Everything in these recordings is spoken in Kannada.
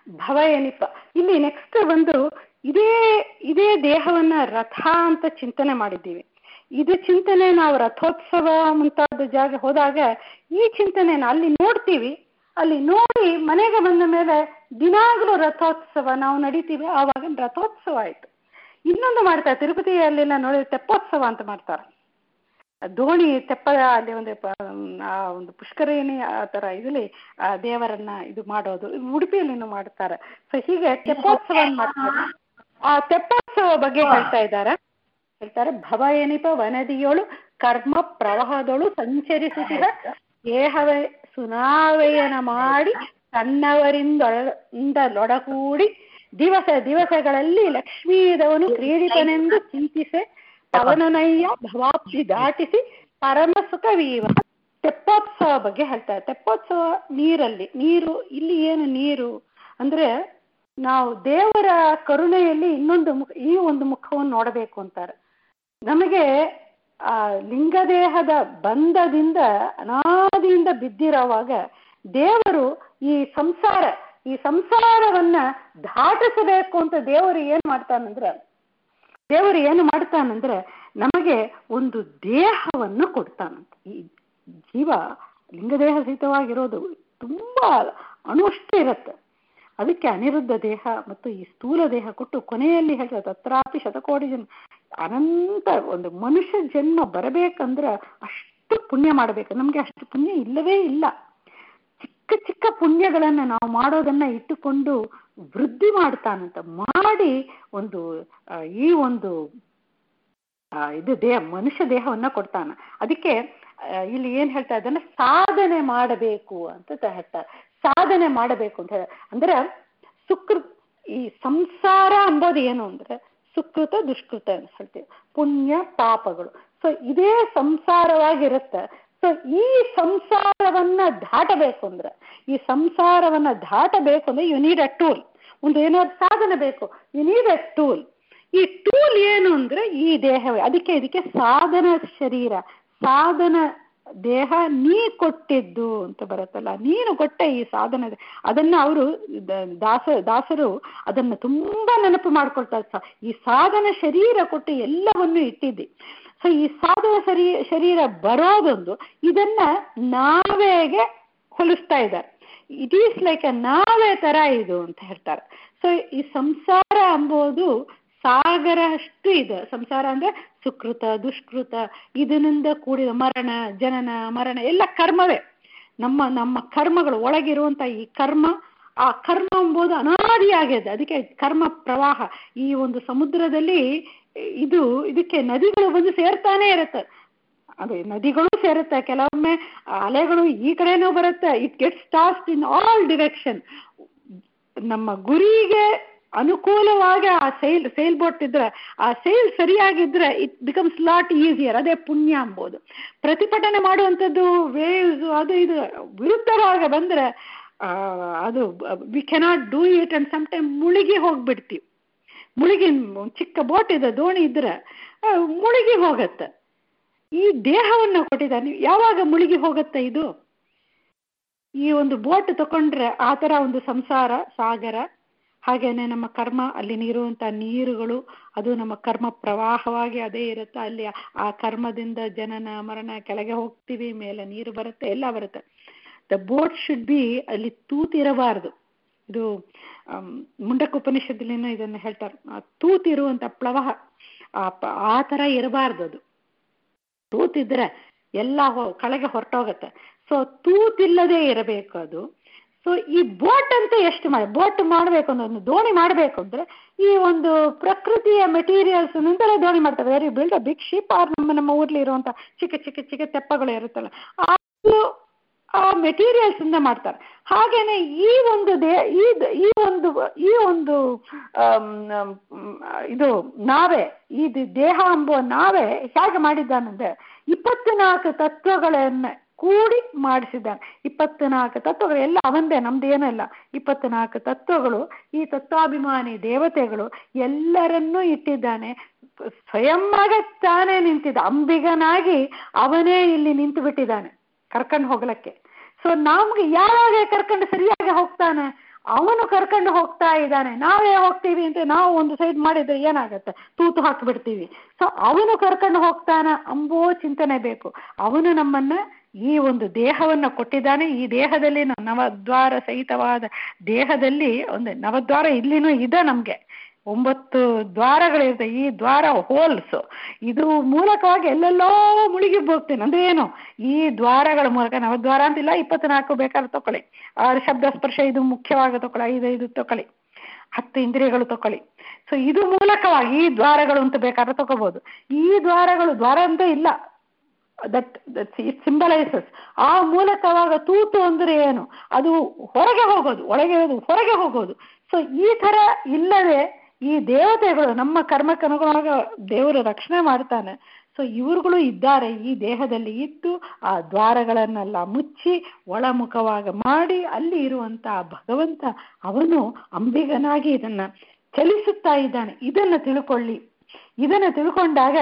ಭವ ಎನಿಪ ಇಲ್ಲಿ ನೆಕ್ಸ್ಟ್ ಒಂದು ಇದೇ ಇದೇ ದೇಹವನ್ನ ರಥ ಅಂತ ಚಿಂತನೆ ಮಾಡಿದ್ದೀವಿ ಇದು ಚಿಂತನೆ ನಾವು ರಥೋತ್ಸವ ಮುಂತಾದ ಜಾಗ ಹೋದಾಗ ಈ ಚಿಂತನೆನ ಅಲ್ಲಿ ನೋಡ್ತೀವಿ ಅಲ್ಲಿ ನೋಡಿ ಮನೆಗೆ ಬಂದ ಮೇಲೆ ದಿನಾಗ್ಲೂ ರಥೋತ್ಸವ ನಾವು ನಡೀತೀವಿ ಆವಾಗ ರಥೋತ್ಸವ ಆಯ್ತು ಇನ್ನೊಂದು ಮಾಡ್ತಾರೆ ತಿರುಪತಿಯಲ್ಲೆಲ್ಲ ನೋಡಿ ತೆಪ್ಪೋತ್ಸವ ಅಂತ ಮಾಡ್ತಾರೆ ದೋಣಿ ತೆಪ್ಪ ಅಲ್ಲಿ ಒಂದು ಪ- ಆ ಒಂದು ಪುಷ್ಕರಣಿ ಆ ತರ ಇದರಲ್ಲಿ ಆ ದೇವರನ್ನ ಇದು ಮಾಡೋದು ಉಡುಪಿಯಲ್ಲಿನೂ ಮಾಡ್ತಾರೆ ಸೊ ಹೀಗೆ ತೆಪ್ಪೋತ್ಸವ ಮಾಡ್ತಾರೆ ಆ ತೆಪ್ಪೋತ್ಸವ ಬಗ್ಗೆ ಹೇಳ್ತಾ ಇದ್ದಾರೆ ಹೇಳ್ತಾರೆ ಭವ ಎನಿಪ ವನದಿಯೋಳು ಕರ್ಮ ಪ್ರವಾಹದೊಳು ಸಂಚರಿಸುತ್ತಿದ ದೇಹವೇ ಸುನಾವಯನ ಮಾಡಿ ತನ್ನವರಿಂದೊಡಗೂಡಿ ದಿವಸ ದಿವಸಗಳಲ್ಲಿ ಲಕ್ಷ್ಮೀದವನು ಕ್ರೀಡಿತನೆಂದು ಚಿಂತಿಸೆ ಅವನನಯ್ಯ ಭವಾಬ್ಧಿ ದಾಟಿಸಿ ಪರಮ ಸುಖವೀವ ತೆಪ್ಪೋತ್ಸವ ಬಗ್ಗೆ ಹೇಳ್ತಾರೆ ತೆಪ್ಪೋತ್ಸವ ನೀರಲ್ಲಿ ನೀರು ಇಲ್ಲಿ ಏನು ನೀರು ಅಂದ್ರೆ ನಾವು ದೇವರ ಕರುಣೆಯಲ್ಲಿ ಇನ್ನೊಂದು ಮುಖ ಈ ಒಂದು ಮುಖವನ್ನು ನೋಡಬೇಕು ಅಂತಾರೆ ನಮಗೆ ಆ ಲಿಂಗದೇಹದ ಬಂಧದಿಂದ ಅನಾದಿಯಿಂದ ಬಿದ್ದಿರೋವಾಗ ದೇವರು ಈ ಸಂಸಾರ ಈ ಸಂಸಾರವನ್ನ ದಾಟಿಸಬೇಕು ಅಂತ ದೇವರು ಏನ್ ಮಾಡ್ತಾನಂದ್ರೆ ದೇವರು ಏನು ಮಾಡ್ತಾನಂದ್ರೆ ನಮಗೆ ಒಂದು ದೇಹವನ್ನು ಕೊಡ್ತಾನಂತ ಈ ಜೀವ ಲಿಂಗದೇಹ ಸಹಿತವಾಗಿರೋದು ತುಂಬಾ ಅಣುಷ್ಟು ಇರುತ್ತೆ ಅದಕ್ಕೆ ಅನಿರುದ್ಧ ದೇಹ ಮತ್ತು ಈ ಸ್ಥೂಲ ದೇಹ ಕೊಟ್ಟು ಕೊನೆಯಲ್ಲಿ ಹೇಳ್ತಾರೆ ತತ್ರಾಪಿ ಶತಕೋಟಿ ಜನ್ಮ ಅನಂತ ಒಂದು ಮನುಷ್ಯ ಜನ್ಮ ಬರಬೇಕಂದ್ರೆ ಅಷ್ಟು ಪುಣ್ಯ ಮಾಡಬೇಕು ನಮ್ಗೆ ಅಷ್ಟು ಪುಣ್ಯ ಇಲ್ಲವೇ ಇಲ್ಲ ಚಿಕ್ಕ ಚಿಕ್ಕ ಪುಣ್ಯಗಳನ್ನ ನಾವು ಮಾಡೋದನ್ನ ಇಟ್ಟುಕೊಂಡು ವೃದ್ಧಿ ಮಾಡ್ತಾನಂತ ಮಾಡಿ ಒಂದು ಆ, ಈ ಒಂದು ಆ, ಇದು ದೇಹ ಮನುಷ್ಯ ದೇಹವನ್ನ ಕೊಡ್ತಾನ ಅದಕ್ಕೆ ಆ, ಇಲ್ಲಿ ಏನ್ ಹೇಳ್ತಾ ಇದ್ದಾನೆ ಸಾಧನೆ ಮಾಡಬೇಕು ಅಂತ ತ- ಹೇಳ್ತಾರೆ ಸಾಧನೆ ಮಾಡಬೇಕು ಅಂತ ಹೇಳ ಅಂದ್ರೆ ಸುಕೃತ್ ಈ ಸಂಸಾರ ಅಂಬೋದು ಏನು ಅಂದ್ರೆ ಸುಕೃತ ದುಷ್ಕೃತ ಅಂತ ಹೇಳ್ತೀವಿ ಪುಣ್ಯ ಪಾಪಗಳು ಸೊ ಇದೇ ಸಂಸಾರವಾಗಿರುತ್ತೆ ಸೊ ಈ ಸಂಸಾರವನ್ನ ದಾಟಬೇಕು ಅಂದ್ರೆ ಈ ಸಂಸಾರವನ್ನ ದಾಟಬೇಕು ಅಂದ್ರೆ ಯು ನೀಡ್ ಅ ಟೂಲ್ ಒಂದು ಏನಾದ್ರು ಸಾಧನೆ ಬೇಕು ಯು ನೀಡ್ ಅ ಟೂಲ್ ಈ ಟೂಲ್ ಏನು ಅಂದ್ರೆ ಈ ದೇಹವೇ ಅದಕ್ಕೆ ಇದಕ್ಕೆ ಸಾಧನ ಶರೀರ ಸಾಧನ ದೇಹ ನೀ ಕೊಟ್ಟಿದ್ದು ಅಂತ ಬರುತ್ತಲ್ಲ ನೀನು ಕೊಟ್ಟ ಈ ಸಾಧನ ಅದನ್ನ ಅವರು ದಾಸ ದಾಸರು ಅದನ್ನ ತುಂಬಾ ನೆನಪು ಮಾಡ್ಕೊಳ್ತಾರೆ ಸ- ಈ ಸಾಧನ ಶರೀರ ಕೊಟ್ಟು ಎಲ್ಲವನ್ನು ಇಟ್ಟಿದ್ದಿ ಸೊ ಈ ಸಾಧನ ಶರೀ ಶರೀರ ಬರೋದೊಂದು ಇದನ್ನ ನಾವೇಗೆ ಹೋಲಿಸ್ತಾ ಇದ್ದಾರೆ ಇಟ್ ಈಸ್ ಲೈಕ್ ಅ ನಾವೇ ತರ ಇದು ಅಂತ ಹೇಳ್ತಾರೆ ಸೊ ಈ ಸಂಸಾರ ಅಂಬೋದು ಸಾಗರ ಅಷ್ಟು ಇದೆ ಸಂಸಾರ ಅಂದ್ರೆ ಸುಕೃತ ದುಷ್ಕೃತ ಇದರಿಂದ ಕೂಡಿದ ಮರಣ ಜನನ ಮರಣ ಎಲ್ಲ ಕರ್ಮವೇ ನಮ್ಮ ನಮ್ಮ ಕರ್ಮಗಳು ಒಳಗಿರುವಂತ ಈ ಕರ್ಮ ಆ ಕರ್ಮ ಎಂಬುದು ಅನಾದಿಯಾಗಿದೆ ಅದಕ್ಕೆ ಕರ್ಮ ಪ್ರವಾಹ ಈ ಒಂದು ಸಮುದ್ರದಲ್ಲಿ ಇದು ಇದಕ್ಕೆ ನದಿಗಳು ಬಂದು ಸೇರ್ತಾನೆ ಇರುತ್ತೆ ಅದೇ ನದಿಗಳು ಸೇರುತ್ತೆ ಕೆಲವೊಮ್ಮೆ ಅಲೆಗಳು ಈ ಕಡೆನೂ ಬರುತ್ತೆ it gets tossed in all direction ನಮ್ಮ ಗುರಿಗೆ ಅನುಕೂಲವಾಗಿ ಆ ಸೈಲ್ ಸೈಲ್ ಬೋಟ್ ಇದ್ರೆ ಆ ಸೈಲ್ ಸರಿಯಾಗಿದ್ರೆ ಇಟ್ ಬಿಕಮ್ಸ್ ಲಾಟ್ ಈಸಿಯರ್ ಅದೇ ಪುಣ್ಯ ಅಂಬೋದು ಪ್ರತಿಭಟನೆ ಮಾಡುವಂಥದ್ದು ವೇವ್ಸ್ ಅದು ಇದು ವಿರುದ್ಧವಾಗಿ ಬಂದ್ರೆ ಆ, ಅದು we cannot do it and some time ಮುಳುಗಿ ಹೋಗ್ಬಿಡ್ತೀವಿ ಮುಳುಗಿ ಚಿಕ್ಕ ಬೋಟ್ ಇದೆ ದೋಣಿ ಇದ್ರೆ ಆ, ಮುಳುಗಿ ಹೋಗತ್ತೆ ಈ ದೇಹವನ್ನು ಕೊಟ್ಟಿದ್ದಾನೆ ಯಾವಾಗ ಮುಳುಗಿ ಹೋಗುತ್ತೆ ಇದು ಈ ಒಂದು ಬೋಟ್ ತಕೊಂಡ್ರೆ ಆ ತರ ಒಂದು ಸಂಸಾರ ಸಾಗರ ಹಾಗೇನೆ ನಮ್ಮ ಕರ್ಮ ಅಲ್ಲಿ ನೀರುವಂತ ನೀರುಗಳು ಅದು ನಮ್ಮ ಕರ್ಮ ಪ್ರವಾಹವಾಗಿ ಅದೇ ಇರುತ್ತೆ ಅಲ್ಲಿ ಆ ಕರ್ಮದಿಂದ ಜನನ ಮರಣ ಕೆಳಗೆ ಹೋಗ್ತೀವಿ ಮೇಲೆ ನೀರು ಬರುತ್ತೆ ಎಲ್ಲ ಬರುತ್ತೆ ದ ಬೋಟ್ ಶುಡ್ ಬಿ ಅಲ್ಲಿ ತೂತಿರಬಾರದು ಇದು ಆಮ್, ಮುಂಡಕ ಉಪನಿಷತ್ತಿನ ಇದನ್ನ ಹೇಳ್ತಾರೆ ಆ ತೂತಿರುವಂತ ಪ್ಲವಹ ಆ ಪ- ಆ ತರ ಇರಬಾರ್ದು ಅದು ತೂತಿದ್ರೆ ಎಲ್ಲ ಹೊ- ಕೆಳಗೆ ಹೊರಟೋಗತ್ತೆ ಸೊ ತೂತಿಲ್ಲದೆ ಇರಬೇಕು ಅದು ಸೊ ಈ ಬೋಟ್ ಅಂತ ಎಷ್ಟು ಮಾಡಿ ಬೋಟ್ ಮಾಡಬೇಕು ಅಂದ್ರೆ ಒಂದು ದೋಣಿ ಮಾಡಬೇಕು ಅಂದ್ರೆ ಈ ಒಂದು ಪ್ರಕೃತಿಯ ಮೆಟೀರಿಯಲ್ಸ್ ನಿಂದಲೇ ದೋಣಿ ಮಾಡ್ತಾರೆ very build a big ship or ನಮ್ಮ ನಮ್ಮ ಊರ್ಲಿ ಇರುವಂತ ಚಿಕ್ಕ ಚಿಕ್ಕ ಚಿಕ್ಕ ತೆಪ್ಪಗಳು ಇರುತ್ತಲ್ಲ ಅದು ಆ ಮೆಟೀರಿಯಲ್ಸ್ ಇಂದ ಮಾಡ್ತಾರೆ ಹಾಗೇನೆ ಈ ಒಂದು ದೇ ಈ ಈ ಒಂದು ಈ ಒಂದು ಆಮ್, ಆಮ್, ಇದು ನಾವೇ ಈ ದಿ- ದೇಹ ಎಂಬುವ ನಾವೇ ಹೇಗೆ ಮಾಡಿದ್ದಾನಂದ್ರೆ ಇಪ್ಪತ್ನಾಲ್ಕು ತತ್ವಗಳನ್ನ ಕೂಡಿ ಮಾಡಿಸಿದ್ದಾನೆ ಇಪ್ಪತ್ನಾಲ್ಕು ತತ್ವಗಳು ಎಲ್ಲ ಅವಂದೇ ನಮ್ದು ಏನಲ್ಲ ಇಪ್ಪತ್ನಾಲ್ಕು ತತ್ವಗಳು ಈ ತತ್ವಾಭಿಮಾನಿ ದೇವತೆಗಳು ಎಲ್ಲರನ್ನೂ ಇಟ್ಟಿದ್ದಾನೆ ಸ್ವಯಂವಾಗ ತಾನೇ ನಿಂತಿದ್ದ ಅಂಬಿಗನಾಗಿ ಅವನೇ ಇಲ್ಲಿ ನಿಂತು ಬಿಟ್ಟಿದ್ದಾನೆ ಕರ್ಕೊಂಡು ಹೋಗ್ಲಕ್ಕೆ ಸೊ ನಮ್ಗೆ ಯಾವಾಗ ಕರ್ಕೊಂಡು ಸರಿಯಾಗಿ ಹೋಗ್ತಾನೆ ಅವನು ಕರ್ಕೊಂಡು ಹೋಗ್ತಾ ಇದ್ದಾನೆ ನಾವೇ ಹೋಗ್ತೀವಿ ಅಂತ ನಾವು ಒಂದು ಸೈಡ್ ಮಾಡಿದ್ರೆ ಏನಾಗತ್ತೆ ತೂತು ಹಾಕಿಬಿಡ್ತೀವಿ ಸೊ ಅವನು ಕರ್ಕೊಂಡು ಹೋಗ್ತಾನ ಅಂಬೋ ಚಿಂತನೆ ಬೇಕು ಅವನು ನಮ್ಮನ್ನ ಈ ಒಂದು ದೇಹವನ್ನ ಕೊಟ್ಟಿದ್ದಾನೆ ಈ ದೇಹದಲ್ಲಿ ನವದ್ವಾರ ಸಹಿತವಾದ ದೇಹದಲ್ಲಿ ಒಂದು ನವದ್ವಾರ ಇಲ್ಲಿನೂ ಇದೆ ನಮ್ಗೆ ಒಂಬತ್ತು ದ್ವಾರಗಳಿರುತ್ತೆ ಈ ದ್ವಾರ ಹೋಲ್ಸ್ ಇದು ಮೂಲಕವಾಗಿ ಎಲ್ಲೆಲ್ಲೋ ಮುಳುಗಿ ಹೋಗ್ತೀನಿ ಅಂದ್ರೆ ಏನು ಈ ದ್ವಾರಗಳ ಮೂಲಕ ನವದ್ವಾರ ಅಂತಿಲ್ಲ ಇಪ್ಪತ್ನಾಲ್ಕು ಬೇಕಾದ್ರೆ ತಕೊಳ್ಳಿ ಆರು ಶಬ್ದ ಸ್ಪರ್ಶ ಇದು ಮುಖ್ಯವಾಗಿ ತಕೊಳ್ಳಿ ಐದು ಐದು ತಕೊಳ್ಳಿ ಹತ್ತು ಇಂದ್ರಿಯಗಳು ತಕೊಳ್ಳಿ ಸೊ ಇದು ಮೂಲಕವಾಗಿ ಈ ದ್ವಾರಗಳು ಅಂತ ಬೇಕಾದ್ರೆ ತಗೋಬಹುದು ಈ ದ್ವಾರಗಳು ದ್ವಾರ ಅಂತ ಇಲ್ಲ ದಟ್ ಇಟ್ ಸಿಂಬಲೈಸಸ್ ಆ ಮೂಲಕವಾಗ ತೂತು ಅಂದ್ರೆ ಏನು ಅದು ಹೊರಗೆ ಹೋಗೋದು ಒಳಗೆ ಹೊರಗೆ ಹೋಗೋದು ಸೊ ಈ ತರ ಇಲ್ಲದೆ ಈ ದೇವತೆಗಳು ನಮ್ಮ ಕರ್ಮಕ್ಕೆ ಅನುಗುಣವಾಗಿ ದೇವರು ರಕ್ಷಣೆ ಮಾಡ್ತಾನೆ ಸೊ ಇವ್ರುಗಳು ಇದ್ದಾರೆ ಈ ದೇಹದಲ್ಲಿ ಇದ್ದು ಆ ದ್ವಾರಗಳನ್ನೆಲ್ಲ ಮುಚ್ಚಿ ಒಳಮುಖವಾಗ ಮಾಡಿ ಅಲ್ಲಿ ಇರುವಂತ ಭಗವಂತ ಅವನು ಅಂಬಿಗನಾಗಿ ಇದನ್ನ ಚಲಿಸುತ್ತಾ ಇದ್ದಾನೆ ಇದನ್ನ ತಿಳ್ಕೊಳ್ಳಿ ಇದನ್ನ ತಿಳ್ಕೊಂಡಾಗ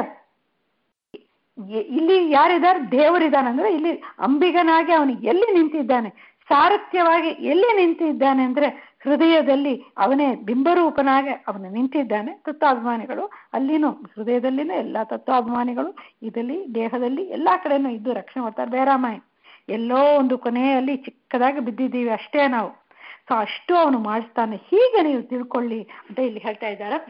ಇಲ್ಲಿ ಯಾರಿದ್ದಾರೆ ದೇವರಿದ್ದಾನೆ ಅಂದ್ರೆ ಇಲ್ಲಿ ಅಂಬಿಗನಾಗಿ ಅವನು ಎಲ್ಲಿ ನಿಂತಿದ್ದಾನೆ ಸಾರಥ್ಯವಾಗಿ ಎಲ್ಲಿ ನಿಂತಿದ್ದಾನೆ ಅಂದ್ರೆ ಹೃದಯದಲ್ಲಿ ಅವನೇ ಬಿಂಬರೂಪನಾಗಿ ಅವನು ನಿಂತಿದ್ದಾನೆ ತತ್ವಾಭಿಮಾನಿಗಳು ಅಲ್ಲಿನೂ ಹೃದಯದಲ್ಲಿನೂ ಎಲ್ಲ ತತ್ವಾಭಿಮಾನಿಗಳು ಇದರಲ್ಲಿ ದೇಹದಲ್ಲಿ ಎಲ್ಲಾ ಕಡೆನೂ ಇದ್ದು ರಕ್ಷಣೆ ಮಾಡ್ತಾರೆ ಬೇರಾಮಾಯಿ ಎಲ್ಲೋ ಒಂದು ಕೊನೆಯಲ್ಲಿ ಚಿಕ್ಕದಾಗಿ ಬಿದ್ದಿದ್ದೀವಿ ಅಷ್ಟೇ ನಾವು ಸೊ ಅಷ್ಟು ಅವನು ಮಾಡಿಸ್ತಾನೆ ಹೀಗೆ ನೀವು ತಿಳ್ಕೊಳ್ಳಿ ಅಂತ ಇಲ್ಲಿ ಹೇಳ್ತಾ ಇದ್ದಾರೆ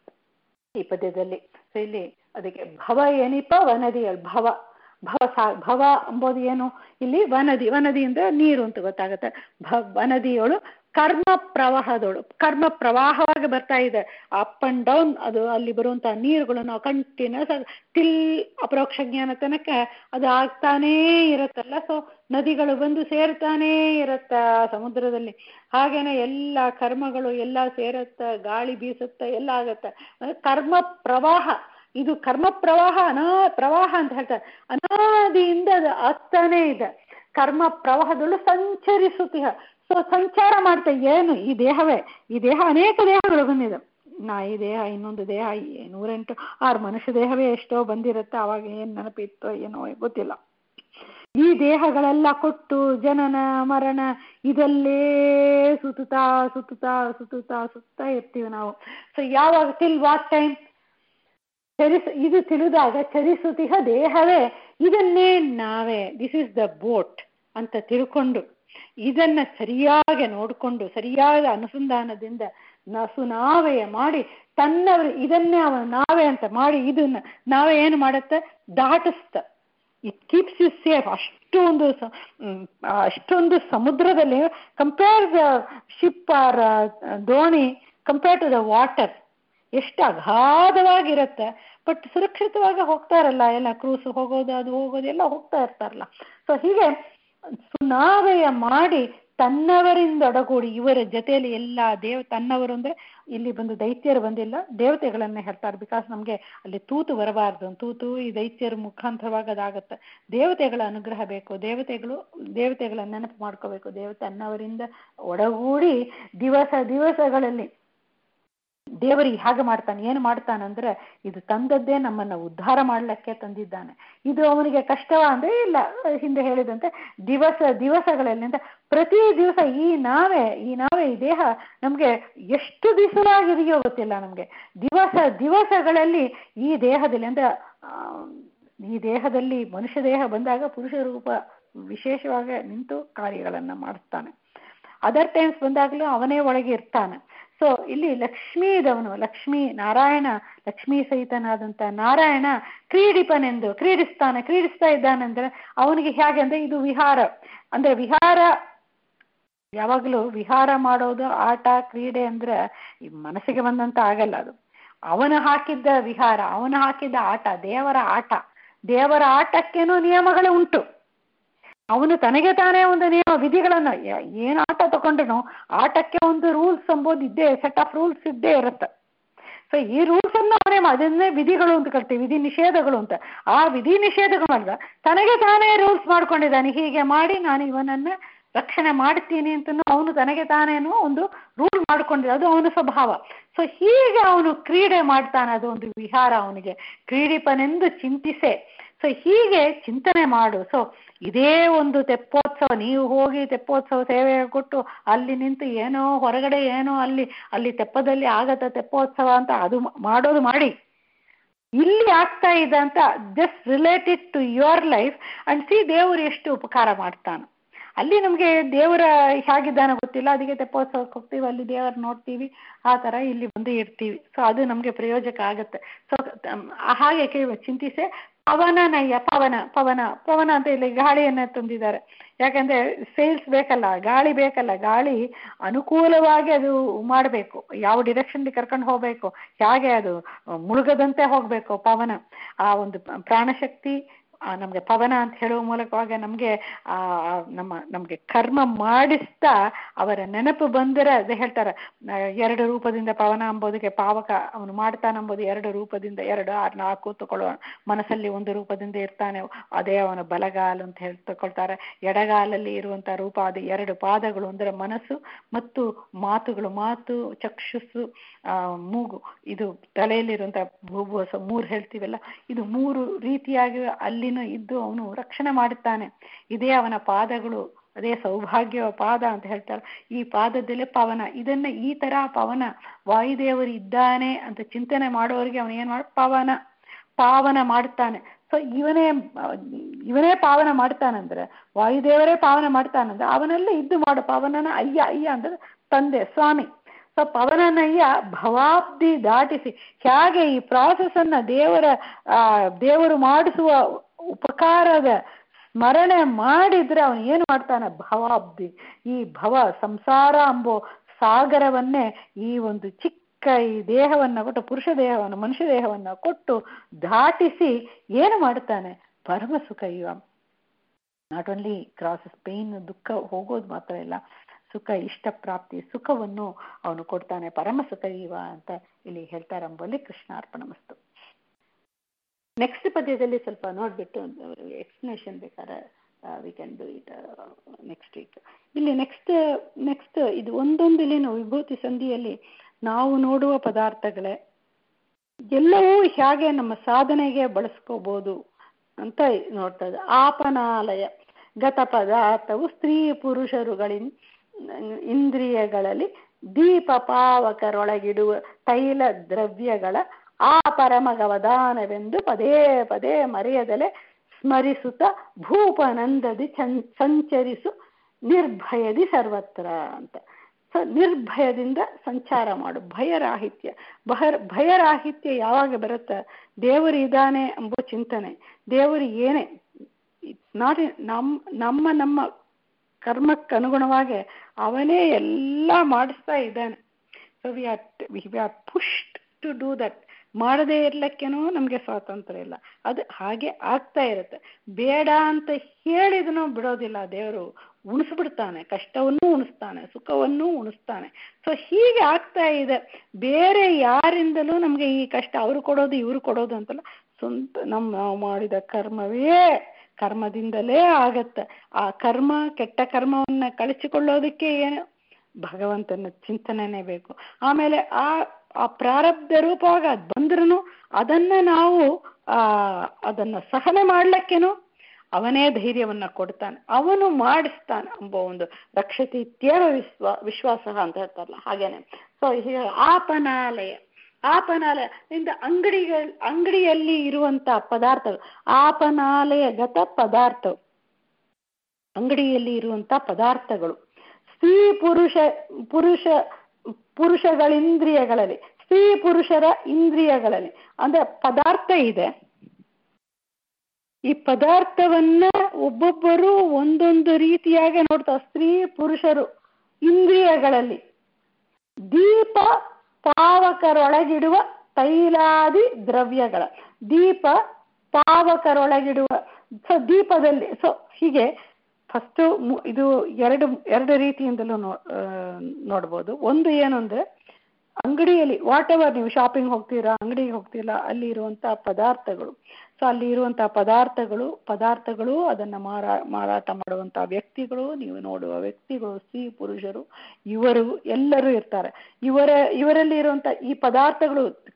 ಈ ಪದ್ಯದಲ್ಲಿ ಸೊ ಇಲ್ಲಿ ಅದಕ್ಕೆ ಭವ ಏನಿಪ ವನದಿ ಭವ ಭವ ಸಾ ಭವ ಎಂಬುದು ಏನು ಇಲ್ಲಿ ವನದಿ ವನದಿ ಅಂದ್ರೆ ನೀರು ಅಂತ ಗೊತ್ತಾಗುತ್ತೆ ಭ ವನದಿಯೊಳು ಕರ್ಮ ಪ್ರವಾಹದೋಳು ಕರ್ಮ ಪ್ರವಾಹವಾಗಿ ಬರ್ತಾ ಇದೆ ಅಪ್ ಅಂಡ್ ಡೌನ್ ಅದು ಅಲ್ಲಿ ಬರುವಂತಹ ನೀರುಗಳು ನಾವು ಕಂಟಿನ್ಯೂಸ್ ಟಿಲ್ ಅಪರೋಕ್ಷ ಜ್ಞಾನ ತನಕ ಅದು ಆಗ್ತಾನೇ ಇರುತ್ತಲ್ಲ ಸೊ ನದಿಗಳು ಬಂದು ಸೇರ್ತಾನೇ ಇರತ್ತ ಸಮುದ್ರದಲ್ಲಿ ಹಾಗೇನೆ ಎಲ್ಲ ಕರ್ಮಗಳು ಎಲ್ಲ ಸೇರತ್ತ ಗಾಳಿ ಬೀಸುತ್ತ ಎಲ್ಲ ಆಗತ್ತ ಕರ್ಮ ಪ್ರವಾಹ ಇದು ಕರ್ಮ ಪ್ರವಾಹ ಅನಾ ಪ್ರವಾಹ ಅಂತ ಹೇಳ್ತಾರೆ ಅನಾದಿಯಿಂದ ಅದು ಆಗ್ತಾನೇ ಇದೆ ಕರ್ಮ ಪ್ರವಾಹದಲ್ಲೂ ಸಂಚರಿಸುತ್ತೀಹ ಸೊ ಸಂಚಾರ ಮಾಡ್ತಾ ಏನು ಈ ದೇಹವೇ ಈ ದೇಹ ಅನೇಕ ದೇಹಗಳು ಬಂದಿದೆ ನಾಯಿ ದೇಹ ಇನ್ನೊಂದು ದೇಹ ನೂರೆಂಟು ಆರು ಮನುಷ್ಯ ದೇಹವೇ ಎಷ್ಟೋ ಬಂದಿರುತ್ತೆ ಅವಾಗ ಏನ್ ನೆನಪಿತ್ತೋ ಏನೋ ಗೊತ್ತಿಲ್ಲ ಈ ದೇಹಗಳೆಲ್ಲ ಕೊಟ್ಟು ಜನನ ಮರಣ ಇದಲ್ಲೇ ಸುತ್ತುತ್ತಾ ಸುತ್ತುತ್ತಾ ಸುತ್ತುತ್ತಾ ಸುತ್ತಾ ಇರ್ತೀವಿ ನಾವು ಸೊ ಯಾವಾಗ ಟಿಲ್ ವಾಟ್ ಟೈಮ್ ಚರಿಸ ಇದು ತಿಳಿದಾಗ ಚರಿಸುತ್ತಿಹ ದೇಹವೇ ಇದನ್ನೇ ನಾವೇ ದಿಸ್ ಇಸ್ ದ ಬೋಟ್ ಅಂತ ತಿಳ್ಕೊಂಡು ಇದನ್ನ ಸರಿಯಾಗಿ ನೋಡಿಕೊಂಡು ಸರಿಯಾದ ಅನುಸಂಧಾನದಿಂದ ನಸು ನಾವೇ ಮಾಡಿ ತನ್ನವರು ಇದನ್ನೇ ಅವನ ನಾವೇ ಅಂತ ಮಾಡಿ ಇದನ್ನ ನಾವೇ ಏನು ಮಾಡುತ್ತೆ ದಾಟಿಸ್ತ ಇಟ್ ಕೀಪ್ಸ್ ಯು ಸೇಫ್ ಅಷ್ಟೊಂದು ಅಷ್ಟೊಂದು ಸಮುದ್ರದಲ್ಲಿ ಕಂಪೇರ್ ದ ಶಿಪ್ ಆರ್ ದೋಣಿ ಕಂಪೇರ್ ಟು ದ ವಾಟರ್ ಎಷ್ಟು ಅಗಾಧವಾಗಿರುತ್ತೆ ಬಟ್ ಸುರಕ್ಷಿತವಾಗಿ ಹೋಗ್ತಾರಲ್ಲ ಎಲ್ಲ ಕ್ರೂಸ್ ಹೋಗೋದು ಅದು ಹೋಗೋದು ಎಲ್ಲ ಹೋಗ್ತಾ ಇರ್ತಾರಲ್ಲ ಸೊ ಹೀಗೆ ಸುನಾವೆಯ ಮಾಡಿ ತನ್ನವರಿಂದೊಡಗೂಡಿ ಇವರ ಜೊತೆಯಲ್ಲಿ ಎಲ್ಲ ದೇವ ತನ್ನವರು ಅಂದ್ರೆ ಇಲ್ಲಿ ಬಂದು ದೈತ್ಯರು ಬಂದಿಲ್ಲ ದೇವತೆಗಳನ್ನೇ ಹೇಳ್ತಾರೆ ಬಿಕಾಸ್ ನಮ್ಗೆ ಅಲ್ಲಿ ತೂತು ಬರಬಾರ್ದು ತೂತು ಈ ದೈತ್ಯರ ಮುಖಾಂತರವಾಗಿ ಅದಾಗತ್ತೆ ದೇವತೆಗಳ ಅನುಗ್ರಹ ಬೇಕು ದೇವತೆಗಳು ದೇವತೆಗಳ ನೆನಪು ಮಾಡ್ಕೋಬೇಕು ದೇವತೆ ಅನ್ನವರಿಂದ ಒಡಗೂಡಿ ದಿವಸ ದಿವಸಗಳಲ್ಲಿ ದೇವರಿಗೆ ಹಾಗೆ ಮಾಡ್ತಾನೆ ಏನು ಮಾಡ್ತಾನಂದ್ರೆ ಇದು ತಂದದ್ದೇ ನಮ್ಮನ್ನ ಉದ್ಧಾರ ಮಾಡ್ಲಿಕ್ಕೆ ತಂದಿದ್ದಾನೆ ಇದು ಅವನಿಗೆ ಕಷ್ಟವ ಅಂದ್ರೆ ಇಲ್ಲ ಹಿಂದೆ ಹೇಳಿದಂತೆ ದಿವಸ ದಿವಸಗಳಲ್ಲಿ ಅಂತ ಪ್ರತಿ ದಿವಸ ಈ ನಾವೇ ಈ ನಾವೇ ಈ ದೇಹ ನಮ್ಗೆ ಎಷ್ಟು ದಿವಸವಾಗಿದೆಯೋ ಗೊತ್ತಿಲ್ಲ ನಮ್ಗೆ ದಿವಸ ದಿವಸಗಳಲ್ಲಿ ಈ ದೇಹದಲ್ಲಿ ಅಂದ್ರೆ ಈ ದೇಹದಲ್ಲಿ ಮನುಷ್ಯ ದೇಹ ಬಂದಾಗ ಪುರುಷ ರೂಪ ವಿಶೇಷವಾಗಿ ನಿಂತು ಕಾರ್ಯಗಳನ್ನ ಮಾಡಿಸ್ತಾನೆ ಅದರ್ ಟೈಮ್ಸ್ ಬಂದಾಗಲೂ ಅವನೇ ಒಳಗೆ ಇರ್ತಾನೆ ಸೊ ಇಲ್ಲಿ ಲಕ್ಷ್ಮೀ ಇದವನು ಲಕ್ಷ್ಮೀ ನಾರಾಯಣ ಲಕ್ಷ್ಮೀ ಸಹಿತನಾದಂತ ನಾರಾಯಣ ಕ್ರೀಡಿಪನೆಂದು ಕ್ರೀಡಿಸ್ತಾನೆ ಕ್ರೀಡಿಸ್ತಾ ಇದ್ದಾನಂದ್ರೆ ಅವನಿಗೆ ಹೇಗೆ ಅಂದ್ರೆ ಇದು ವಿಹಾರ ಅಂದ್ರೆ ವಿಹಾರ ಯಾವಾಗಲೂ ವಿಹಾರ ಮಾಡೋದು ಆಟ ಕ್ರೀಡೆ ಅಂದ್ರೆ ಈ ಮನಸ್ಸಿಗೆ ಬಂದಂತ ಆಗಲ್ಲ ಅದು ಅವನು ಹಾಕಿದ್ದ ವಿಹಾರ ಅವನು ಹಾಕಿದ್ದ ಆಟ ದೇವರ ಆಟ ದೇವರ ಆಟಕ್ಕೇನೋ ನಿಯಮಗಳು ಉಂಟು ಅವನು ತನಗೆ ತಾನೇ ಒಂದು ನಿಯಮ ವಿಧಿಗಳನ್ನ ಏನು ಆಟ ತಗೊಂಡ್ರು ಆಟಕ್ಕೆ ಒಂದು ರೂಲ್ಸ್ ಎಂಬುದು ಇದ್ದೇ ಸೆಟ್ ಆಫ್ ರೂಲ್ಸ್ ಇದ್ದೇ ಇರುತ್ತೆ ಸೊ ಈ ರೂಲ್ಸ್ ಅನ್ನು ಅವನೇ ಅದನ್ನೇ ವಿಧಿಗಳು ಅಂತ ಕರಿತೀವಿ ವಿಧಿ ನಿಷೇಧಗಳು ಅಂತ ಆ ವಿಧಿ ನಿಷೇಧಗಳು ಅಲ್ವಾ ತನಗೆ ತಾನೇ ರೂಲ್ಸ್ ಮಾಡ್ಕೊಂಡಿದ್ದಾನೆ ಹೀಗೆ ಮಾಡಿ ನಾನು ಇವನನ್ನ ರಕ್ಷಣೆ ಮಾಡ್ತೀನಿ ಅಂತ ಅವನು ತನಗೆ ತಾನೇನೋ ಒಂದು ರೂಲ್ ಮಾಡ್ಕೊಂಡಿದ್ದ ಅದು ಅವನ ಸ್ವಭಾವ ಸೊ ಹೀಗೆ ಅವನು ಕ್ರೀಡೆ ಮಾಡ್ತಾನೆ ಅದು ಒಂದು ವಿಹಾರ ಅವನಿಗೆ ಕ್ರೀಡಿಪನೆಂದು ಚಿಂತಿಸೆ ಸೊ ಹೀಗೆ ಚಿಂತನೆ ಮಾಡು ಸೊ ಇದೇ ಒಂದು ತೆಪ್ಪೋತ್ಸವ ನೀವು ಹೋಗಿ ತೆಪ್ಪೋತ್ಸವ ಸೇವೆ ಕೊಟ್ಟು ಅಲ್ಲಿ ನಿಂತು ಏನೋ ಹೊರಗಡೆ ಏನೋ ಅಲ್ಲಿ ಅಲ್ಲಿ ತೆಪ್ಪದಲ್ಲಿ ಆಗತ್ತ ತೆಪ್ಪೋತ್ಸವ ಅಂತ ಅದು ಮಾಡೋದು ಮಾಡಿ ಇಲ್ಲಿ ಆಗ್ತಾ ಇದೆ ಅಂತ just related to your life and see ದೇವರು ಎಷ್ಟು ಉಪಕಾರ ಮಾಡ್ತಾನೆ ಅಲ್ಲಿ ನಮಗೆ ದೇವರ ಹೇಗಿದ್ದಾನೆ ಗೊತ್ತಿಲ್ಲ ಅದಕ್ಕೆ ತೆಪ್ಪೋತ್ಸವಕ್ಕೆ ಹೋಗ್ತೀವಿ ಅಲ್ಲಿ ದೇವರ ನೋಡ್ತೀವಿ ಆ ಥರ ಇಲ್ಲಿ ಬಂದು ಇರ್ತೀವಿ ಸೊ ಅದು ನಮಗೆ ಪ್ರಯೋಜಕ ಆಗುತ್ತೆ ಸೊ ಹಾಗೆ ಕೇಳಿ ಚಿಂತಿಸಿ ಪವನ ನಯ್ಯ ಪವನ ಪವನ ಪವನ ಅಂತ ಇಲ್ಲಿ ಗಾಳಿಯನ್ನ ತಂದಿದ್ದಾರೆ ಯಾಕಂದ್ರೆ ಸೇಲ್ಸ್ ಬೇಕಲ್ಲ ಗಾಳಿ ಬೇಕಲ್ಲ ಗಾಳಿ ಅನುಕೂಲವಾಗಿ ಅದು ಮಾಡಬೇಕು ಯಾವ ಡಿರೆಕ್ಷನ್ಲಿ ಕರ್ಕೊಂಡು ಹೋಗ್ಬೇಕು ಹೇಗೆ ಅದು ಮುಳುಗದಂತೆ ಹೋಗ್ಬೇಕು ಪವನ ಆ ಒಂದು ಪ್ರಾಣಶಕ್ತಿ ನಮಗೆ ಪವನ ಅಂತ ಹೇಳುವ ಮೂಲಕವಾಗಿ ನಮಗೆ ಆ ನಮ್ಮ ನಮಗೆ ಕರ್ಮ ಮಾಡಿಸ್ತಾ ಅವರ ನೆನಪು ಬಂದರೆ ಅದೇ ಹೇಳ್ತಾರೆ ಎರಡು ರೂಪದಿಂದ ಪವನ ಅಂಬೋದಕ್ಕೆ ಪಾವಕ ಅವನು ಮಾಡ್ತಾನೆ ಅಂಬೋದು ಎರಡು ರೂಪದಿಂದ ಎರಡು ಆರು ನಾಲ್ಕು ತಗೊಳ್ಳೋ ಮನಸ್ಸಲ್ಲಿ ಒಂದು ರೂಪದಿಂದ ಇರ್ತಾನೆ ಅದೇ ಅವನ ಬಲಗಾಲು ಅಂತ ಹೇಳಿ ತಗೊಳ್ತಾರೆ ಎಡಗಾಲಲ್ಲಿ ಇರುವಂತ ರೂಪ ಅದು ಎರಡು ಪಾದಗಳು ಅಂದರೆ ಮನಸ್ಸು ಮತ್ತು ಮಾತುಗಳು ಮಾತು ಚಕ್ಷುಸ್ಸು ಆ ಮೂಗು ಇದು ತಲೆಯಲ್ಲಿರುವಂತ ಭೂಭೋಸ ಮೂರು ಹೇಳ್ತೀವಲ್ಲ ಇದು ಮೂರು ರೀತಿಯಾಗಿ ಅಲ್ಲಿನ ಇದ್ದು ಅವನು ರಕ್ಷಣೆ ಮಾಡುತ್ತಾನೆ ಇದೇ ಅವನ ಪಾದಗಳು ಅದೇ ಸೌಭಾಗ್ಯ ಪಾದ ಅಂತ ಹೇಳ್ತಾರೆ ಈ ಪಾದದಲ್ಲೇ ಪವನ ಇದನ್ನ ಈ ತರ ಪವನ ವಾಯುದೇವರು ಇದ್ದಾನೆ ಅಂತ ಚಿಂತನೆ ಮಾಡೋರಿಗೆ ಅವನು ಏನ್ ಮಾಡ ಪವನ ಪಾವನ ಮಾಡುತ್ತಾನೆ ಸೊ ಇವನೇ ಇವನೇ ಪಾವನ ಮಾಡ್ತಾನಂದ್ರೆ ವಾಯುದೇವರೇ ಪಾವನ ಮಾಡ್ತಾನಂದ್ರೆ ಅವನೆಲ್ಲ ಇದ್ದು ಮಾಡು ಪವನನ ಅಯ್ಯ ಅಯ್ಯ ಅಂದ್ರೆ ತಂದೆ ಸ್ವಾಮಿ ಸೊ ಪವನನಯ್ಯ ಭವಾಬ್ದಿ ದಾಟಿಸಿ ಹೇಗೆ ಈ ಪ್ರಾಸೆಸ್ ಅನ್ನ ದೇವರ ಆ ದೇವರು ಮಾಡಿಸುವ ಉಪಕಾರದ ಸ್ಮರಣೆ ಮಾಡಿದ್ರೆ ಅವನು ಏನು ಮಾಡ್ತಾನೆ ಭವಾಬ್ದಿ ಈ ಭವ ಸಂಸಾರ ಅಂಬೋ ಸಾಗರವನ್ನೇ ಈ ಒಂದು ಚಿಕ್ಕ ಈ ದೇಹವನ್ನ ಕೊಟ್ಟು ಪುರುಷ ದೇಹವನ್ನು ಮನುಷ್ಯ ದೇಹವನ್ನ ಕೊಟ್ಟು ದಾಟಿಸಿ ಏನು ಮಾಡ್ತಾನೆ ಪರಮ ಸುಖ ಇವ ನಾಟ್ ಓನ್ಲಿ ಕ್ರಾಸಸ್ ಪೇನ್ ದುಃಖ ಹೋಗೋದು ಮಾತ್ರ ಇಲ್ಲ ಸುಖ ಇಷ್ಟ ಪ್ರಾಪ್ತಿ ಸುಖವನ್ನು ಅವನು ಕೊಡ್ತಾನೆ ಪರಮ ಸುಖ ಇವ ಅಂತ ಇಲ್ಲಿ ಹೇಳ್ತಾರೆ ಅಂಬಲ್ಲಿ ಕೃಷ್ಣಾರ್ಪಣ ಮಸ್ತು ನೆಕ್ಸ್ಟ್ ಪದ್ಯದಲ್ಲಿ ಸ್ವಲ್ಪ ನೋಡ್ಬಿಟ್ಟು ಎಕ್ಸ್ಪ್ಲನೇಷನ್ ಬೇಕಾದ್ರೆ we can do it next week ಇಲ್ಲಿ ನೆಕ್ಸ್ಟ್ ನೆಕ್ಸ್ಟ್ ಇದು ಒಂದೊಂದಿಲೇನು ವಿಭೂತಿ ಸಂಧಿಯಲ್ಲಿ ನಾವು ನೋಡುವ ಪದಾರ್ಥಗಳೇ ಎಲ್ಲವೂ ಹೇಗೆ ನಮ್ಮ ಸಾಧನೆಗೆ ಬಳಸ್ಕೋಬಹುದು ಅಂತ ನೋಡ್ತಾ ಇದೆ ಆಪನಾಲಯ ಗತ ಪದಾರ್ಥವು ಸ್ತ್ರೀ ಪುರುಷರುಗಳಿಂದ ಇಂದ್ರಿಯಗಳಲ್ಲಿ ದೀಪ ಪಾವಕರೊಳಗಿಡುವ ತೈಲ ದ್ರವ್ಯಗಳ ಆ ಪರಮಗವದಾನವೆಂದು ಪದೇ ಪದೇ ಮರೆಯದಲೆ ಸ್ಮರಿಸುತ್ತ ಭೂಪನಂದದಿ ಸಂಚರಿಸು ನಿರ್ಭಯದಿ ಸರ್ವತ್ರ ಅಂತ ಸೊ ನಿರ್ಭಯದಿಂದ ಸಂಚಾರ ಮಾಡು ಭಯರಾಹಿತ್ಯ ಭಯ ಭಯರಾಹಿತ್ಯ ಯಾವಾಗ ಬರುತ್ತೆ ದೇವರು ಇದ್ದಾನೆ ಎಂಬ ಚಿಂತನೆ ದೇವರು ಏನೇ ನಾಟ್ ನಮ್ಮ ನಮ್ಮ ನಮ್ಮ ಕರ್ಮಕ್ಕೆ ಅನುಗುಣವಾಗಿ ಅವನೇ ಎಲ್ಲ ಮಾಡಿಸ್ತಾ ಇದ್ದಾನೆ so we are we are pushed to do that ಮಾಡದೇ ಇರ್ಲಿಕ್ಕೇನೋ ನಮಗೆ ಸ್ವಾತಂತ್ರ್ಯ ಇಲ್ಲ ಅದು ಹಾಗೆ ಆಗ್ತಾ ಇರುತ್ತೆ ಬೇಡ ಅಂತ ಹೇಳಿದನು ಬಿಡೋದಿಲ್ಲ ದೇವರು ಉಣಿಸ್ಬಿಡ್ತಾನೆ ಕಷ್ಟವನ್ನೂ ಉಣಿಸ್ತಾನೆ ಸುಖವನ್ನೂ ಉಣಿಸ್ತಾನೆ ಸೊ ಹೀಗೆ ಆಗ್ತಾ ಇದೆ ಬೇರೆ ಯಾರಿಂದಲೂ ನಮಗೆ ಈ ಕಷ್ಟ ಅವರು ಕೊಡೋದು ಇವರು ಕೊಡೋದು ಅಂತಲ್ಲ ಸ್ವಂತ ನಮ್ಮ ನಾವು ಮಾಡಿದ ಕರ್ಮವೇ ಕರ್ಮದಿಂದಲೇ ಆಗತ್ತೆ ಆ ಕರ್ಮ ಕೆಟ್ಟ ಕರ್ಮವನ್ನ ಕಳಿಸಿಕೊಳ್ಳೋದಕ್ಕೆ ಏನು ಭಗವಂತನ ಚಿಂತನೆನೇ ಬೇಕು ಆಮೇಲೆ ಆ ಆ ಪ್ರಾರಬ್ಧ ರೂಪವಾಗ ಅದು ಬಂದ್ರೂ ಅದನ್ನ ನಾವು ಆ ಅದನ್ನ ಸಹನೆ ಮಾಡ್ಲಿಕ್ಕೇನು ಅವನೇ ಧೈರ್ಯವನ್ನ ಕೊಡ್ತಾನೆ ಅವನು ಮಾಡಿಸ್ತಾನೆ ಎಂಬ ಒಂದು ರಕ್ಷತಿ ಇತ್ಯೇವ ವಿಶ್ವ ವಿಶ್ವಾಸ ಅಂತ ಹೇಳ್ತಾರಲ್ಲ ಹಾಗೇನೆ ಸೊ ಆಪನಾಲಯ ಆಪನಾಲಯ ಇಂದ ಅಂಗಡಿಗಳ ಅಂಗಡಿಯಲ್ಲಿ ಇರುವಂತ ಪದಾರ್ಥಗಳು ಆಪನಾಲಯಗತ ಪದಾರ್ಥ ಅಂಗಡಿಯಲ್ಲಿ ಇರುವಂತ ಪದಾರ್ಥಗಳು ಸ್ತ್ರೀ ಪುರುಷ ಪುರುಷ ಪುರುಷಗಳಿಂದ್ರಿಯಗಳಲ್ಲಿ ಸ್ತ್ರೀ ಪುರುಷರ ಇಂದ್ರಿಯಗಳಲ್ಲಿ ಅಂದ್ರೆ ಪದಾರ್ಥ ಇದೆ ಈ ಪದಾರ್ಥವನ್ನ ಒಬ್ಬೊಬ್ಬರು ಒಂದೊಂದು ರೀತಿಯಾಗಿ ನೋಡ್ತಾ ಸ್ತ್ರೀ ಪುರುಷರು ಇಂದ್ರಿಯಗಳಲ್ಲಿ ದೀಪ ಪಾವಕರೊಳಗಿಡುವ ತೈಲಾದಿ ದ್ರವ್ಯಗಳ ದೀಪ ಪಾವಕರೊಳಗಿಡುವ ಸೊ ದೀಪದಲ್ಲಿ ಸೊ ಹೀಗೆ ಫಸ್ಟ್ ಇದು ಎರಡು ಎರಡು ರೀತಿಯಿಂದಲೂ ನೋ ನೋಡ್ಬೋದು ಒಂದು ಏನು ಅಂದ್ರೆ ಅಂಗಡಿಯಲ್ಲಿ ವಾಟ್ ಎವರ್ ನೀವು ಶಾಪಿಂಗ್ ಹೋಗ್ತೀರಾ ಅಂಗಡಿಗೆ ಹೋಗ್ತೀರಾ ಅಲ್ಲಿ ಇರುವಂತ ಪದಾರ್ಥಗಳು ಸೊ ಅಲ್ಲಿ ಇರುವಂತ ಪದಾರ್ಥಗಳು ಪದಾರ್ಥಗಳು ಅದನ್ನ ಮಾರಾ ಮಾರಾಟ ಮಾಡುವಂತ ವ್ಯಕ್ತಿಗಳು ನೀವು ನೋಡುವ ವ್ಯಕ್ತಿಗಳು ಸ್ತ್ರೀ ಪುರುಷರು ಇವರು ಎಲ್ಲರೂ ಇರ್ತಾರೆ ಇವರ ಇವರಲ್ಲಿ ಇರುವಂತ ಈ ಪದಾರ್ಥಗಳು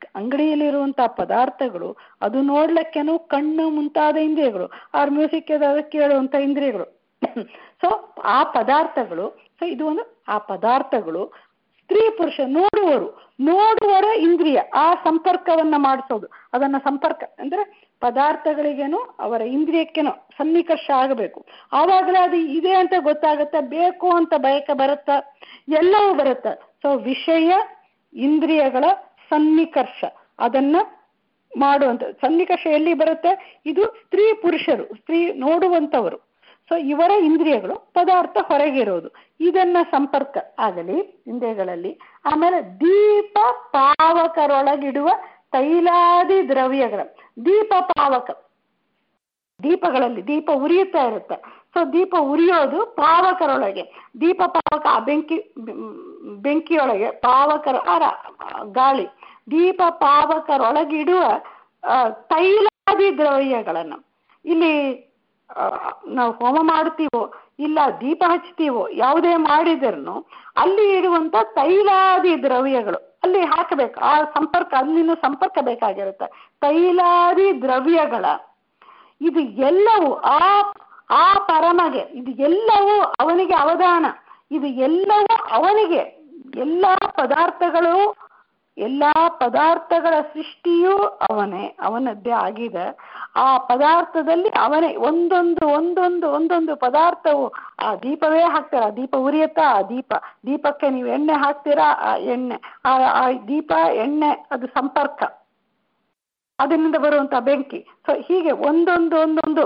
ಅಂಗಡಿಯಲ್ಲಿರುವಂತಹ ಪದಾರ್ಥಗಳು ಅದು ನೋಡ್ಲಿಕ್ಕೇನು ಕಣ್ಣು ಮುಂತಾದ ಇಂದ್ರಿಯಗಳು ಆರ್ ಮ್ಯೂಸಿಕ್ ಕೇಳುವಂತ ಇಂದ್ರಿಯಗಳು ಸೊ ಆ ಪದಾರ್ಥಗಳು ಸೊ ಇದು ಒಂದು ಆ ಪದಾರ್ಥಗಳು ಸ್ತ್ರೀ ಪುರುಷ ನೋಡುವರು ನೋಡುವರ ಇಂದ್ರಿಯ ಆ ಸಂಪರ್ಕವನ್ನ ಮಾಡಿಸೋದು ಅದನ್ನ ಸಂಪರ್ಕ ಅಂದ್ರೆ ಪದಾರ್ಥಗಳಿಗೇನು ಅವರ ಇಂದ್ರಿಯಕ್ಕೇನು ಸನ್ನಿಕರ್ಷ ಆಗಬೇಕು ಆವಾಗಲೇ ಅದು ಇದೆ ಅಂತ ಗೊತ್ತಾಗತ್ತೆ ಬೇಕು ಅಂತ ಬಯಕೆ ಬರುತ್ತ ಎಲ್ಲವೂ ಬರುತ್ತೆ ಸೊ ವಿಷಯ ಇಂದ್ರಿಯಗಳ ಸನ್ನಿಕರ್ಷ ಅದನ್ನ ಮಾಡುವಂತ ಸನ್ನಿಕರ್ಷ ಎಲ್ಲಿ ಬರುತ್ತೆ ಇದು ಸ್ತ್ರೀ ಪುರುಷರು ಸ್ತ್ರೀ ನೋಡುವಂತವರು ಸೊ ಇವರ ಇಂದ್ರಿಯಗಳು ಪದಾರ್ಥ ಹೊರಗಿರೋದು ಇದನ್ನ ಸಂಪರ್ಕ ಆಗಲಿ ಇಂದ್ರಿಯಗಳಲ್ಲಿ ಆಮೇಲೆ ದೀಪ ಪಾವಕರೊಳಗಿಡುವ ತೈಲಾದಿ ದ್ರವ್ಯಗಳ ದೀಪ ಪಾವಕ ದೀಪಗಳಲ್ಲಿ ದೀಪ ಉರಿಯುತ್ತಾ ಇರುತ್ತೆ ಸೊ ದೀಪ ಉರಿಯೋದು ಪಾವಕರೊಳಗೆ ದೀಪ ಪಾವಕ ಆ ಬೆಂಕಿ ಬೆಂಕಿಯೊಳಗೆ ಪಾವಕರ ಅರ ಗಾಳಿ ದೀಪ ಪಾವಕರೊಳಗಿಡುವ ತೈಲಾದಿ ದ್ರವ್ಯಗಳನ್ನು ಇಲ್ಲಿ ನಾವು ಹೋಮ ಮಾಡ್ತೀವೋ ಇಲ್ಲ ದೀಪ ಹಚ್ತೀವೋ ಯಾವುದೇ ಮಾಡಿದ್ರು ಅಲ್ಲಿ ಇರುವಂತ ತೈಲಾದಿ ದ್ರವ್ಯಗಳು ಅಲ್ಲಿ ಹಾಕಬೇಕು ಆ ಸಂಪರ್ಕ ಅಲ್ಲಿನ ಸಂಪರ್ಕ ಬೇಕಾಗಿರುತ್ತೆ ತೈಲಾದಿ ದ್ರವ್ಯಗಳ ಇದು ಎಲ್ಲವೂ ಆ ಆ ಪರಮಗೆ ಇದು ಎಲ್ಲವೂ ಅವನಿಗೆ ಅವಧಾನ ಇದು ಎಲ್ಲವೂ ಅವನಿಗೆ ಎಲ್ಲಾ ಪದಾರ್ಥಗಳು ಎಲ್ಲಾ ಪದಾರ್ಥಗಳ ಸೃಷ್ಟಿಯೂ ಅವನೇ ಅವನದ್ದೇ ಆಗಿದೆ ಆ ಪದಾರ್ಥದಲ್ಲಿ ಅವನೇ ಒಂದೊಂದು ಒಂದೊಂದು ಒಂದೊಂದು ಪದಾರ್ಥವು ಆ ದೀಪವೇ ಹಾಕ್ತಾರ ಆ ದೀಪ ಉರಿಯತ್ತಾ ಆ ದೀಪ ದೀಪಕ್ಕೆ ನೀವು ಎಣ್ಣೆ ಹಾಕ್ತೀರಾ ಆ ಎಣ್ಣೆ ಆ ಆ ದೀಪ ಎಣ್ಣೆ ಅದು ಸಂಪರ್ಕ ಅದರಿಂದ ಬರುವಂತ ಬೆಂಕಿ ಸೊ ಹೀಗೆ ಒಂದೊಂದು ಒಂದೊಂದು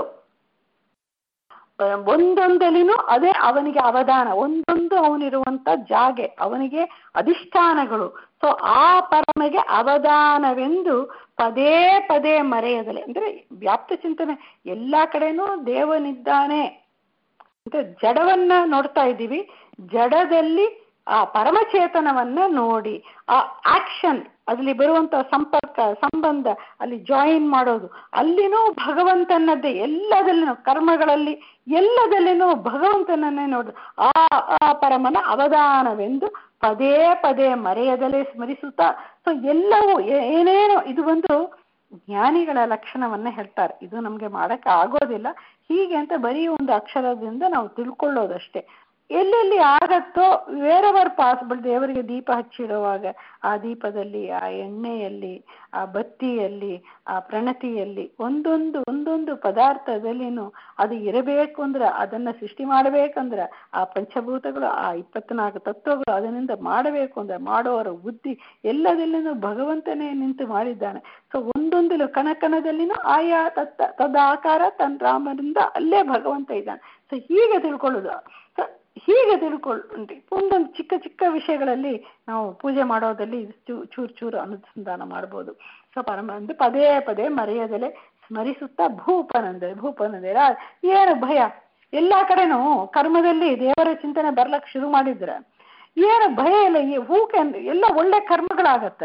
ಒಂದೊಂದಲಿನೂ ಅದೇ ಅವನಿಗೆ ಅವಧಾನ ಒಂದೊಂದು ಅವನಿರುವಂತ ಜಾಗೆ ಅವನಿಗೆ ಅಧಿಷ್ಠಾನಗಳು ಸೊ ಆ ಪರಮೆಗೆ ಅವಧಾನವೆಂದು ಪದೇ ಪದೇ ಮರೆಯದಲೆ ಅಂದ್ರೆ ವ್ಯಾಪ್ತ ಚಿಂತನೆ ಎಲ್ಲಾ ಕಡೆನೂ ದೇವನಿದ್ದಾನೆ ಅಂತ ಜಡವನ್ನ ನೋಡ್ತಾ ಇದ್ದೀವಿ ಜಡದಲ್ಲಿ ಆ ಪರಮಚೇತನವನ್ನ ನೋಡಿ ಆ ಆಕ್ಷನ್ ಅಲ್ಲಿ ಬರುವಂತ ಸಂಪರ್ಕ ಸಂಬಂಧ ಅಲ್ಲಿ ಜಾಯಿನ್ ಮಾಡೋದು ಅಲ್ಲಿನೂ ಭಗವಂತನದ್ದೇ ಎಲ್ಲದಲ್ಲಿನೂ ಕರ್ಮಗಳಲ್ಲಿ ಎಲ್ಲದಲ್ಲಿನೂ ಭಗವಂತನನ್ನೇ ನೋಡುದು ಆ ಆ ಪರಮನ ಅವಧಾನವೆಂದು ಪದೇ ಪದೇ ಮರೆಯದಲೇ ಸ್ಮರಿಸುತ್ತಾ ಸೊ ಎಲ್ಲವೂ ಏನೇನೋ ಇದು ಒಂದು ಜ್ಞಾನಿಗಳ ಲಕ್ಷಣವನ್ನ ಹೇಳ್ತಾರೆ ಇದು ನಮ್ಗೆ ಮಾಡಕ್ಕೆ ಆಗೋದಿಲ್ಲ ಹೀಗೆ ಅಂತ ಬರೀ ಒಂದು ಅಕ್ಷರದಿಂದ ನಾವು ತಿಳ್ಕೊಳ್ಳೋದಷ್ಟೇ ಎಲ್ಲೆಲ್ಲಿ ಆಗತ್ತೋ ವೇರೆವರ್ ಪಾಸಿಬಲ್ ದೇವರಿಗೆ ದೀಪ ಹಚ್ಚಿಡುವಾಗ ಆ ದೀಪದಲ್ಲಿ ಆ ಎಣ್ಣೆಯಲ್ಲಿ ಆ ಬತ್ತಿಯಲ್ಲಿ ಆ ಪ್ರಣತಿಯಲ್ಲಿ ಒಂದೊಂದು ಒಂದೊಂದು ಪದಾರ್ಥದಲ್ಲಿನೂ ಅದು ಇರಬೇಕು ಅಂದ್ರೆ ಅದನ್ನ ಸೃಷ್ಟಿ ಮಾಡಬೇಕಂದ್ರೆ ಆ ಪಂಚಭೂತಗಳು ಆ ಇಪ್ಪತ್ನಾಲ್ಕು ತತ್ವಗಳು ಅದರಿಂದ ಮಾಡಬೇಕು ಅಂದ್ರೆ ಮಾಡೋವರ ಬುದ್ಧಿ ಎಲ್ಲದಲ್ಲಿನೂ ಭಗವಂತನೇ ನಿಂತು ಮಾಡಿದ್ದಾನೆ ಸೊ ಒಂದೊಂದು ಕಣಕಣದಲ್ಲಿನೂ ಆಯಾ ತತ್ತ ತದಾಕಾರ ತನ್ನ ರಾಮರಿಂದ ಅಲ್ಲೇ ಭಗವಂತ ಇದ್ದಾನೆ ಸೊ ಹೀಗೆ ತಿಳ್ಕೊಳ್ಳೋದು ಸೊ ಹೀಗೆ ತಿಳ್ಕೊಳ್ಳಿ ಒಂದೊಂದು ಚಿಕ್ಕ ಚಿಕ್ಕ ವಿಷಯಗಳಲ್ಲಿ ನಾವು ಪೂಜೆ ಮಾಡೋದಲ್ಲಿ ಚೂರು ಚೂರು ಅನುಸಂಧಾನ ಮಾಡ್ಬೋದು ಸೊ ಪರಮ ಅಂದ್ರೆ ಪದೇ ಪದೇ ಮರೆಯದಲೆ ಸ್ಮರಿಸುತ್ತಾ ಭೂಪನಂದರೆ ಭೂಪನಂದರೆ ಏನು ಭಯ ಎಲ್ಲಾ ಕಡೆನೂ ಕರ್ಮದಲ್ಲಿ ದೇವರ ಚಿಂತನೆ ಬರ್ಲಕ್ ಶುರು ಮಾಡಿದ್ರೆ ಏನು ಭಯ ಇಲ್ಲ ಈ ಹೂಕೆ ಎಲ್ಲ ಒಳ್ಳೆ ಕರ್ಮಗಳಾಗತ್ತೆ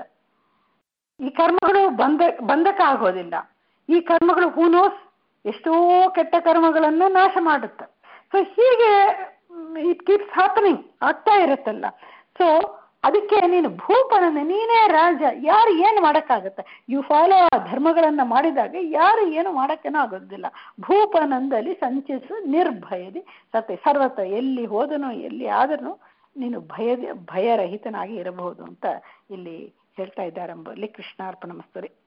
ಈ ಕರ್ಮಗಳು ಬಂದ ಬಂಧಕ ಆಗೋದಿಲ್ಲ ಈ ಕರ್ಮಗಳು ಹೂನೋಸ್ ಎಷ್ಟೋ ಕೆಟ್ಟ ಕರ್ಮಗಳನ್ನ ನಾಶ ಮಾಡುತ್ತೆ ಸೊ ಹೀಗೆ ಇಟ್ ಕೀಪ್ಸ್ ಹ್ಯಾಪನಿಂಗ್ ಆಗ್ತಾ ಇರುತ್ತಲ್ಲ ಸೊ ಅದಕ್ಕೆ ನೀನು ಭೂಪನನ್ನ ನೀನೇ ರಾಜ ಯಾರು ಏನು ಮಾಡೋಕ್ಕಾಗತ್ತೆ ಯು ಫಾಲೋ ಆ ಧರ್ಮಗಳನ್ನ ಮಾಡಿದಾಗ ಯಾರು ಏನು ಮಾಡೋಕ್ಕೇನೋ ಆಗೋದಿಲ್ಲ ಭೂಪನಂದಲ್ಲಿ ಸಂಚಿಸು ನಿರ್ಭಯದಿ ಸತ್ಯ ಸರ್ವತ್ರ ಎಲ್ಲಿ ಹೋದನು ಎಲ್ಲಿ ಆದರೂ ನೀನು ಭಯದ ಭಯರಹಿತನಾಗಿ ಇರಬಹುದು ಅಂತ ಇಲ್ಲಿ ಹೇಳ್ತಾ ಇದ್ದಾರೆ ಎಂಬಲ್ಲಿ ಕೃಷ್ಣಾರ್ಪಣ ಮಸ್ತುರಿ